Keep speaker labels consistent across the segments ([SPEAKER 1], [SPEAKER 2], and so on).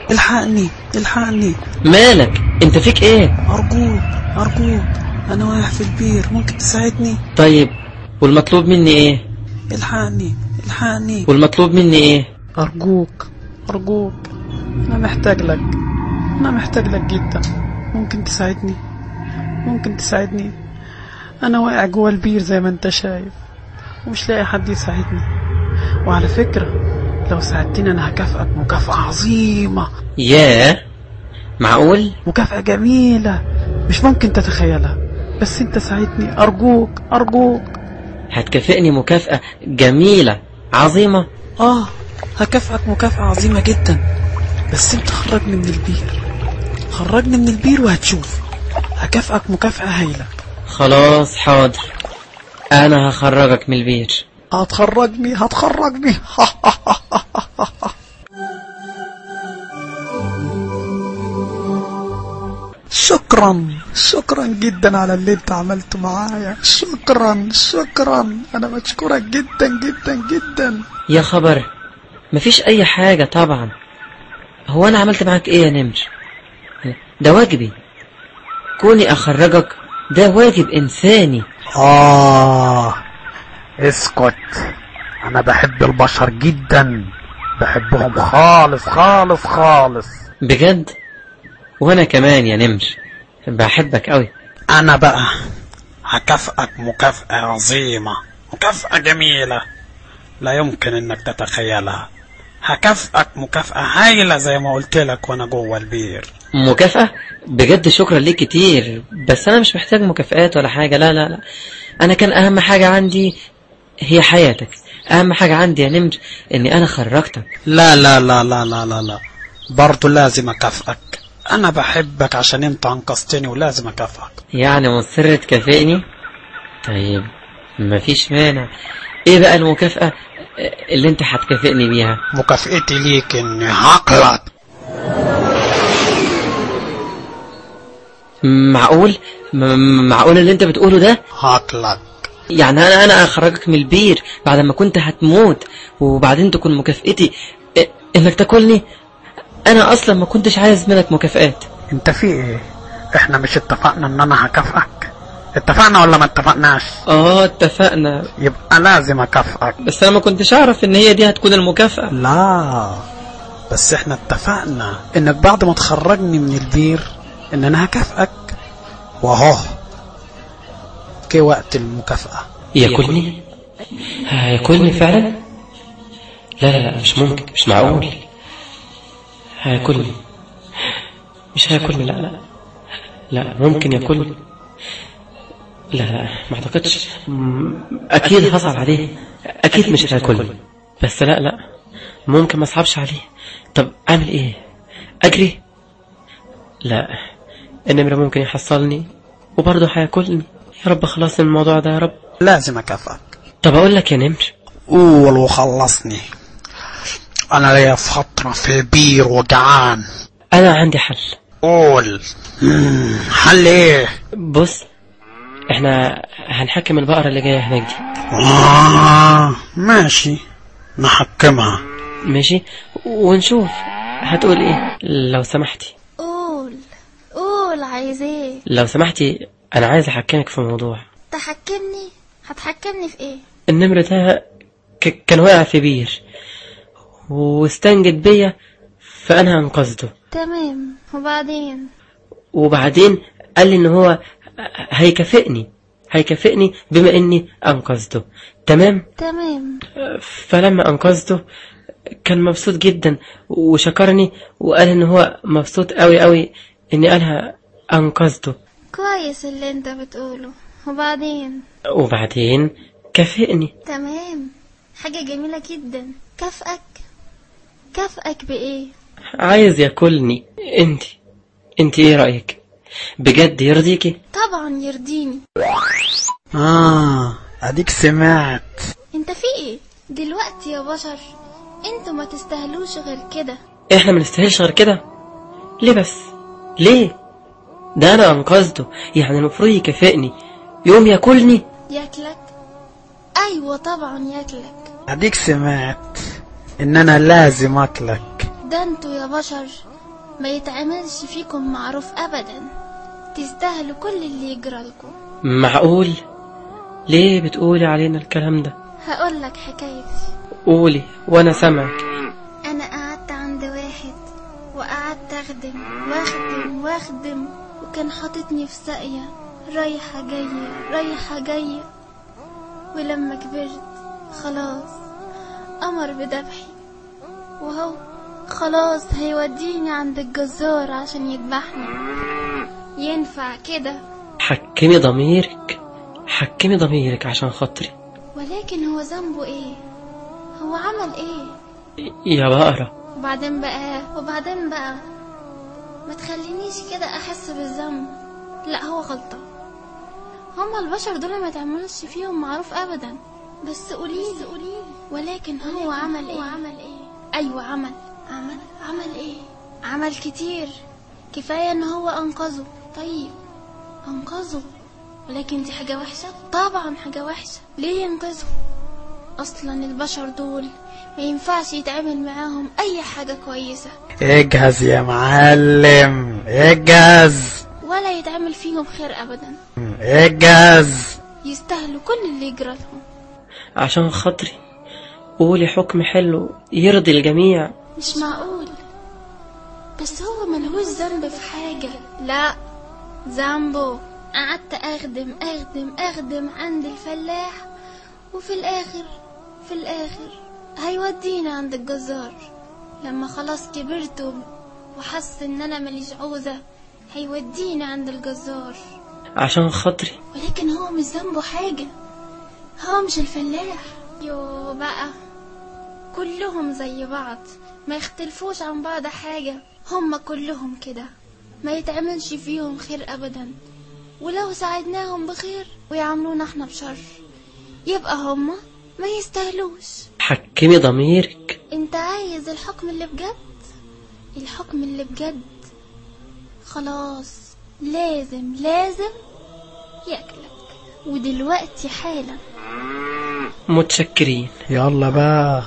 [SPEAKER 1] الحقني الحقني
[SPEAKER 2] مالك انت فيك ايه
[SPEAKER 1] أرجوك أرجوك أنا واقع في البير ممكن تساعدني
[SPEAKER 2] طيب والمطلوب مني ايه
[SPEAKER 1] الحقني الحقني
[SPEAKER 2] والمطلوب مني ايه
[SPEAKER 1] أرجوك أرجوك أنا محتاج لك أنا محتاج لك جدا ممكن تساعدني ممكن تساعدني أنا واقع جوه البير زي ما أنت شايف ومش لاقي حد يساعدني وعلى فكرة لو ساعدتني أنا هكافئك مكافأة عظيمة
[SPEAKER 2] ياه معقول
[SPEAKER 1] مكافأة جميلة مش ممكن تتخيلها بس أنت ساعدني أرجوك أرجوك
[SPEAKER 2] هتكافئني مكافأة جميلة عظيمة
[SPEAKER 1] آه هكافئك مكافأة عظيمة جدا بس أنت خرجني من البير خرجني من البير وهتشوف هكافئك مكافأة هايلة
[SPEAKER 2] خلاص حاضر انا هخرجك من البير
[SPEAKER 1] هتخرجني هتخرجني شكرا شكرا جدا على اللي انت عملته معايا شكرا شكرا انا بشكرك جدا جدا جدا
[SPEAKER 2] يا خبر مفيش اي حاجة طبعا هو انا عملت معاك ايه يا نمر ده واجبي كوني اخرجك ده واجب انساني
[SPEAKER 1] آه اسكت أنا بحب البشر جدا بحبهم خالص خالص خالص
[SPEAKER 2] بجد وانا كمان يا نمر بحبك قوي
[SPEAKER 1] أنا بقى هكافئك مكافأة عظيمة مكافأة جميلة لا يمكن إنك تتخيلها هكافئك مكافأة هايلة زي ما قلت لك وأنا جوه البير
[SPEAKER 2] مكافأة بجد شكرا ليك كتير بس انا مش محتاج مكافآت ولا حاجة لا لا لا انا كان اهم حاجة عندي هي حياتك اهم حاجة عندي يا نمر اني انا خرجتك
[SPEAKER 1] لا لا لا لا لا لا لا برضه لازم أكافئك أنا بحبك عشان أنت أنقذتني ولازم أكافئك
[SPEAKER 2] يعني مصر تكافئني طيب مفيش مانع ايه بقى المكافأة اللي انت هتكافئني بيها
[SPEAKER 1] مكافئتي ليك إني هقلك
[SPEAKER 2] معقول م- معقول اللي انت بتقوله ده
[SPEAKER 1] هقلك
[SPEAKER 2] يعني انا انا اخرجك من البير بعد ما كنت هتموت وبعدين تكون مكافئتي إ- انك تاكلني انا اصلا ما كنتش عايز منك مكافآت
[SPEAKER 1] انت في ايه احنا مش اتفقنا ان انا هكافئك اتفقنا ولا ما اتفقناش
[SPEAKER 2] اه اتفقنا
[SPEAKER 1] يبقى لازم اكافئك
[SPEAKER 2] بس انا ما كنتش اعرف ان هي دي هتكون المكافأة
[SPEAKER 1] لا بس احنا اتفقنا انك بعد ما تخرجني من البير ان انا هكافئك واهو جه وقت المكافأة
[SPEAKER 2] ياكلني هياكلني فعلا لا لا لا مش ممكن مش معقول هياكلني مش هياكلني لا لا لا ممكن ياكلني لا لا ما اعتقدش م- اكيد هصعب عليه اكيد مش هياكلني بس لا لا ممكن ما اصعبش عليه طب اعمل ايه اجري لا النمر ممكن يحصلني وبرضه هياكلني يا رب خلاص من الموضوع ده يا رب
[SPEAKER 1] لازم اكافئك
[SPEAKER 2] طب اقول لك يا نمر
[SPEAKER 1] قول وخلصني انا ليا فترة في البير وجعان
[SPEAKER 2] انا عندي حل
[SPEAKER 1] قول مم، حل ايه
[SPEAKER 2] بص احنا هنحكم البقرة اللي جاية هناك دي
[SPEAKER 1] آه ماشي نحكمها
[SPEAKER 2] ماشي ونشوف هتقول ايه لو سمحتي
[SPEAKER 3] قول قول عايز ايه
[SPEAKER 2] لو سمحتي انا عايز احكمك في موضوع
[SPEAKER 3] تحكمني هتحكمني في ايه
[SPEAKER 2] النمر ده ك- كان واقع في بير واستنجد بيا فانا انقذته
[SPEAKER 3] تمام وبعدين
[SPEAKER 2] وبعدين قال لي ان هو هيكافئني هيكافئني بما اني انقذته تمام
[SPEAKER 3] تمام
[SPEAKER 2] فلما انقذته كان مبسوط جدا وشكرني وقال ان هو مبسوط قوي قوي اني انا انقذته
[SPEAKER 3] كويس اللي انت بتقوله وبعدين
[SPEAKER 2] وبعدين كافئني
[SPEAKER 3] تمام حاجة جميلة جدا كافئك كافئك بإيه
[SPEAKER 2] عايز ياكلني انت انت ايه رأيك بجد يرضيكي
[SPEAKER 3] طبعا يرضيني
[SPEAKER 1] اه اديك سمعت
[SPEAKER 3] انت في ايه دلوقتي يا بشر انتوا ما تستاهلوش غير كده
[SPEAKER 2] احنا ما نستاهلش غير كده ليه بس ليه ده انا انقذته يعني المفروض يكافئني يوم ياكلني
[SPEAKER 3] ياكلك ايوه طبعا ياكلك
[SPEAKER 1] اديك سمعت ان انا لازم اكلك
[SPEAKER 3] ده انتوا يا بشر ما يتعملش فيكم معروف أبدا تستاهلوا كل اللي يجرالكم
[SPEAKER 2] معقول ليه بتقولي علينا الكلام ده
[SPEAKER 3] هقول لك حكايتي
[SPEAKER 2] قولي وانا سامعك
[SPEAKER 3] أنا قعدت عند واحد وقعدت أخدم واخدم واخدم وكان حاططني في ساقية رايحة جاية رايحة جاية ولما كبرت خلاص أمر بذبحي وهو خلاص هيوديني عند الجزار عشان يذبحني ينفع كده
[SPEAKER 2] حكمي ضميرك حكمي ضميرك عشان خاطري
[SPEAKER 3] ولكن هو ذنبه ايه هو عمل ايه
[SPEAKER 2] يا بقرة
[SPEAKER 3] وبعدين بقى وبعدين بقى ما تخلينيش كده احس بالذنب لا هو غلطة هما البشر دول ما تعملش فيهم معروف ابدا بس قوليلي قوليلي ولكن هو عمل ايه عمل ايه ايوه عمل عمل عمل ايه عمل كتير كفاية ان هو انقذه طيب انقذه ولكن دي حاجة وحشة طبعا حاجة وحشة ليه ينقذه اصلا البشر دول ما ينفعش يتعامل معاهم اي حاجة كويسة
[SPEAKER 1] اجهز يا معلم اجهز
[SPEAKER 3] ولا يتعامل فيهم خير ابدا
[SPEAKER 1] اجهز
[SPEAKER 3] يستاهلوا كل اللي يجرى لهم
[SPEAKER 2] عشان خاطري قولي حكم حلو يرضي الجميع
[SPEAKER 3] مش معقول بس هو ملهوش ذنب في حاجة لا ذنبه قعدت أخدم أخدم أخدم عند الفلاح وفي الآخر في الآخر هيودينا عند الجزار لما خلاص كبرت و- وحس إن أنا ماليش عوزة هيودينا عند الجزار
[SPEAKER 2] عشان خاطري
[SPEAKER 3] ولكن هو مش ذنبه حاجة هو مش الفلاح يو بقى كلهم زي بعض ما يختلفوش عن بعض حاجة هم كلهم كده ما يتعملش فيهم خير أبدا ولو ساعدناهم بخير ويعاملونا احنا بشر يبقى هم ما يستاهلوش
[SPEAKER 2] حكمي ضميرك
[SPEAKER 3] انت عايز الحكم اللي بجد الحكم اللي بجد خلاص لازم لازم ياكلك ودلوقتي حالا
[SPEAKER 2] متشكرين
[SPEAKER 1] يلا بقى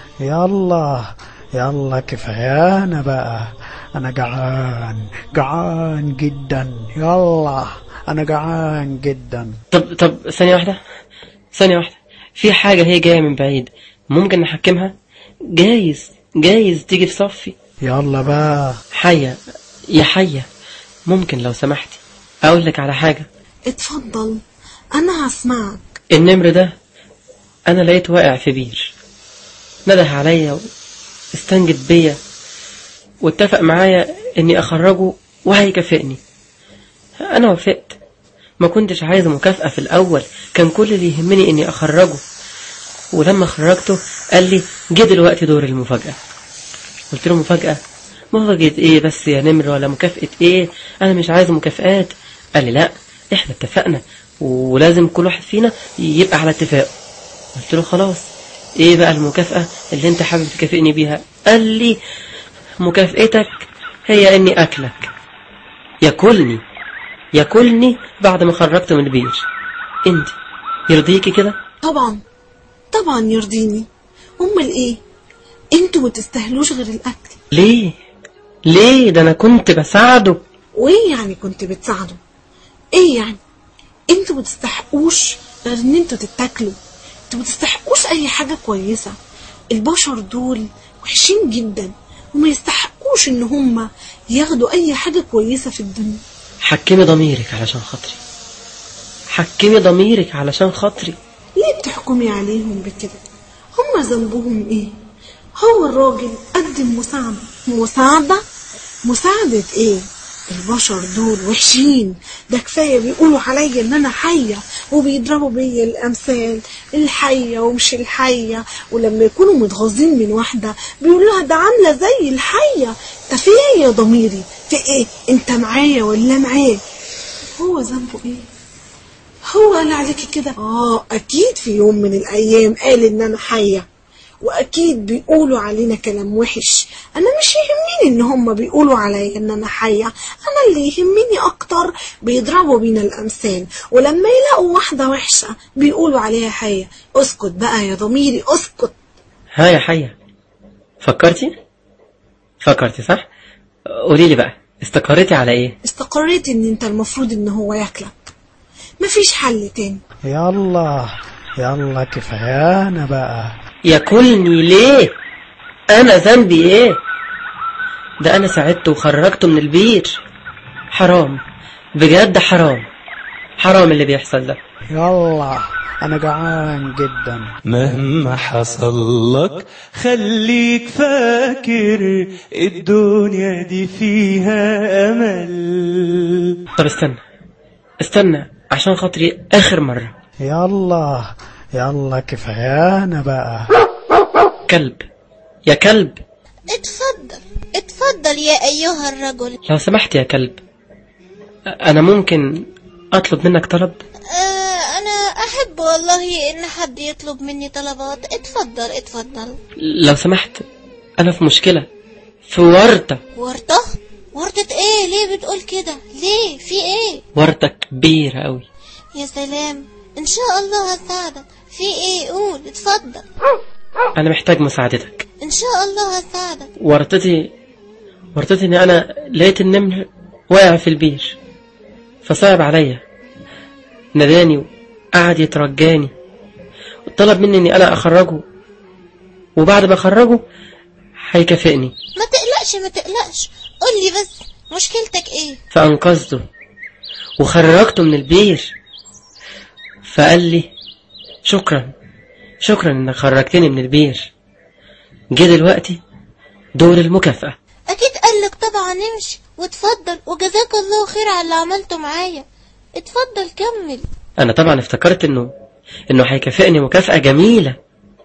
[SPEAKER 1] يلا يلا كفايانا بقى انا جعان جعان جدا يلا انا جعان جدا
[SPEAKER 2] طب طب ثانية واحدة ثانية واحدة في حاجة هي جاية من بعيد ممكن نحكمها جايز جايز تيجي في صفي
[SPEAKER 1] يلا بقى
[SPEAKER 2] حية يا حية ممكن لو سمحتي أقول لك على حاجة
[SPEAKER 4] اتفضل انا هسمعك
[SPEAKER 2] النمر ده أنا لقيته واقع في بير نده عليا واستنجد بيا واتفق معايا إني أخرجه وهيكافئني أنا وافقت ما كنتش عايز مكافأة في الأول كان كل اللي يهمني إني أخرجه ولما خرجته قال لي جه دلوقتي دور المفاجأة قلت له مفاجأة مفاجأة ايه بس يا نمر ولا مكافأة ايه انا مش عايز مكافآت قال لي لا احنا اتفقنا ولازم كل واحد فينا يبقى على اتفاق قلت له خلاص ايه بقى المكافأة اللي انت حابب تكافئني بيها قال لي مكافئتك هي اني اكلك ياكلني ياكلني بعد ما خرجت من البير انت يرضيكي كده
[SPEAKER 4] طبعا طبعا يرضيني امال ايه انتوا ما تستاهلوش غير الاكل
[SPEAKER 2] ليه ليه ده انا كنت بساعده
[SPEAKER 4] وايه يعني كنت بتساعده ايه يعني انتوا ما تستحقوش غير ان انتوا تتاكلوا انتوا ما تستحقوش اي حاجه كويسه البشر دول وحشين جدا وما يستحقوش ان هم ياخدوا اي حاجه كويسه في الدنيا
[SPEAKER 2] حكمي ضميرك علشان خاطري حكمي ضميرك علشان خاطري
[SPEAKER 4] ليه بتحكمي عليهم بكده هم ذنبهم ايه هو الراجل قدم مساعدة مساعدة مساعدة ايه البشر دول وحشين ده كفاية بيقولوا عليا ان انا حية وبيضربوا بيا الامثال الحية ومش الحية ولما يكونوا متغاظين من واحدة بيقولوا لها ده عاملة زي الحية انت في ايه يا ضميري في ايه انت معايا ولا معاه هو ذنبه ايه هو قال عليكي كده اه اكيد في يوم من الايام قال ان انا حيه واكيد بيقولوا علينا كلام وحش انا مش يهمني ان هم بيقولوا عليا ان انا حيه انا اللي يهمني اكتر بيضربوا بينا الامثال ولما يلاقوا واحده وحشه بيقولوا عليها حيه اسكت بقى يا ضميري اسكت
[SPEAKER 2] ها يا حية فكرتي فكرتي صح قولي لي بقى استقريتي على ايه
[SPEAKER 4] استقريت ان انت المفروض ان هو ياكلك مفيش حل تاني
[SPEAKER 1] يلا يلا كفايانا بقى
[SPEAKER 2] ياكلني ليه انا ذنبي ايه ده انا ساعدته وخرجته من البير حرام بجد حرام حرام اللي بيحصل ده
[SPEAKER 1] يلا انا جعان جدا
[SPEAKER 5] مهما حصل لك خليك فاكر الدنيا دي فيها أمل
[SPEAKER 2] طب استنى استنى عشان خاطري اخر مرة
[SPEAKER 1] يلا يلا كفايانا بقى
[SPEAKER 2] كلب يا كلب
[SPEAKER 3] اتفضل اتفضل يا أيها الرجل
[SPEAKER 2] لو سمحت يا كلب انا ممكن اطلب منك طلب
[SPEAKER 3] آه أنا أحب والله إن حد يطلب مني طلبات اتفضل اتفضل
[SPEAKER 2] لو سمحت انا في مشكلة في ورطة
[SPEAKER 3] ورطة ورطة ايه ليه بتقول كده ليه في ايه
[SPEAKER 2] ورطة كبيرة قوي
[SPEAKER 3] يا سلام ان شاء الله هساعدك في ايه قول اتفضل
[SPEAKER 2] انا محتاج مساعدتك
[SPEAKER 3] ان شاء الله هساعدك
[SPEAKER 2] ورطتي ورطتي ان انا لقيت النمر واقع في البير فصعب عليا ناداني وقعد يترجاني وطلب مني اني انا اخرجه وبعد ما اخرجه هيكافئني
[SPEAKER 3] ما تقلقش ما تقلقش قول لي بس مشكلتك ايه
[SPEAKER 2] فانقذته وخرجته من البير فقال لي شكرا شكرا انك خرجتني من البير جه دلوقتي دور المكافأة
[SPEAKER 3] اكيد قالك طبعا امشي واتفضل وجزاك الله خير على اللي عملته معايا اتفضل كمل
[SPEAKER 2] انا طبعا افتكرت انه انه هيكافئني مكافأة جميلة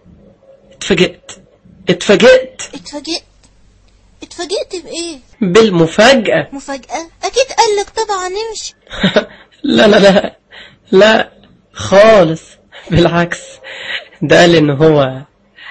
[SPEAKER 2] اتفاجئت اتفاجئت
[SPEAKER 3] اتفاجئت اتفاجئت بايه
[SPEAKER 2] بالمفاجأة
[SPEAKER 3] مفاجأة اكيد قالك طبعا امشي
[SPEAKER 2] لا لا لا لا خالص بالعكس ده قال ان هو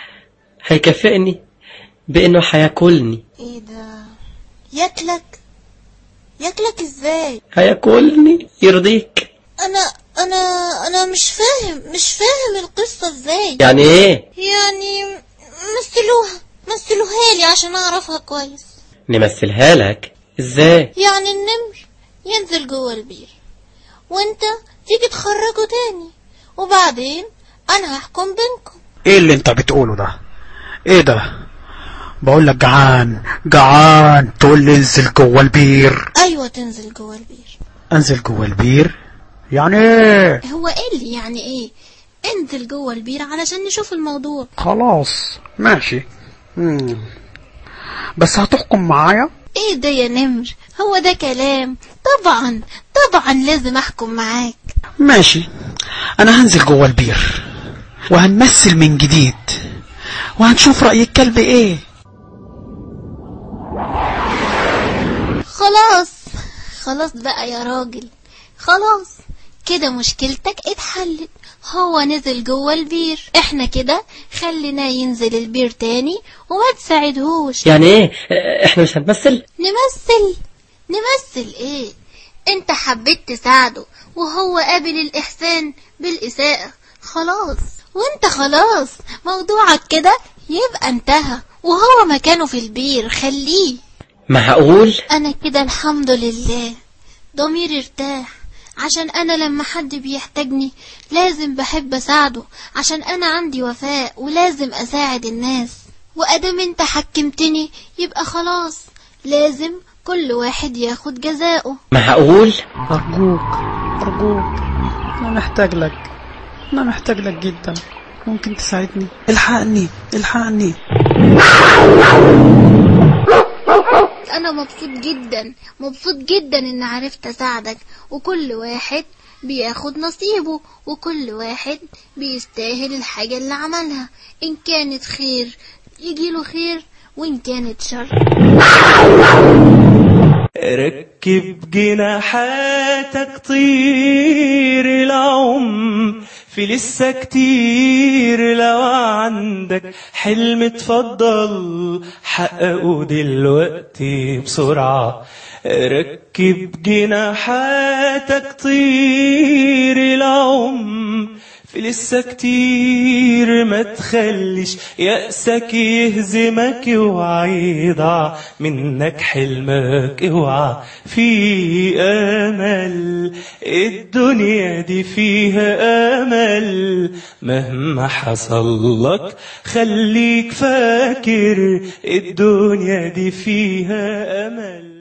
[SPEAKER 2] هيكافئني بانه هياكلني
[SPEAKER 3] ايه ده ياكلك ياكلك ازاي
[SPEAKER 2] هياكلني يرضيك
[SPEAKER 3] انا انا انا مش فاهم مش فاهم القصة ازاي
[SPEAKER 2] يعني ايه
[SPEAKER 3] يعني مثلوها مثلوها لي عشان اعرفها كويس
[SPEAKER 2] نمثلها لك ازاي
[SPEAKER 3] يعني النمر ينزل جوه البير وانت تيجي تخرجه تاني وبعدين انا هحكم بينكم
[SPEAKER 1] ايه اللي انت بتقوله ده ايه ده بقول لك جعان جعان تقول لي انزل جوه البير
[SPEAKER 3] ايوه تنزل جوه البير
[SPEAKER 1] انزل جوه البير يعني ايه
[SPEAKER 3] هو ايه اللي يعني ايه انزل جوه البير علشان نشوف الموضوع
[SPEAKER 1] خلاص ماشي مم. بس هتحكم معايا
[SPEAKER 3] ايه ده يا نمر هو ده كلام طبعا طبعا لازم احكم معاك
[SPEAKER 1] ماشي انا هنزل جوه البير وهنمثل من جديد وهنشوف رأي الكلب ايه
[SPEAKER 3] خلاص خلاص بقى يا راجل خلاص كده مشكلتك اتحلت هو نزل جوه البير احنا كده خليناه ينزل البير تاني وما تساعدهوش
[SPEAKER 2] يعني ايه اه، احنا مش هنمثل
[SPEAKER 3] نمثل نمثل ايه انت حبيت تساعده وهو قابل الاحسان بالاساءة خلاص وانت خلاص موضوعك كده يبقى انتهى وهو مكانه في البير خليه
[SPEAKER 2] معقول
[SPEAKER 3] انا كده الحمد لله ضميري ارتاح عشان انا لما حد بيحتاجني لازم بحب اساعده عشان انا عندي وفاء ولازم اساعد الناس وادام انت حكمتني يبقى خلاص لازم كل واحد ياخد جزاؤه
[SPEAKER 2] معقول
[SPEAKER 1] أرجوك أرجوك أنا محتاج لك أنا محتاج لك جدا ممكن تساعدني الحقني الحقني
[SPEAKER 3] انا مبسوط جدا مبسوط جدا ان عرفت اساعدك وكل واحد بياخد نصيبه وكل واحد بيستاهل الحاجة اللي عملها ان كانت خير يجيله خير وان كانت شر
[SPEAKER 5] ركب جناحاتك طير العم في لسه كتير لو عندك حلم اتفضل حققه دلوقتي بسرعة ركب جناحاتك طير العم في لسه كتير ما تخليش يأسك يهزمك اوعى يضيع منك حلمك اوعى في امل الدنيا دي فيها امل مهما حصل لك خليك فاكر الدنيا دي فيها امل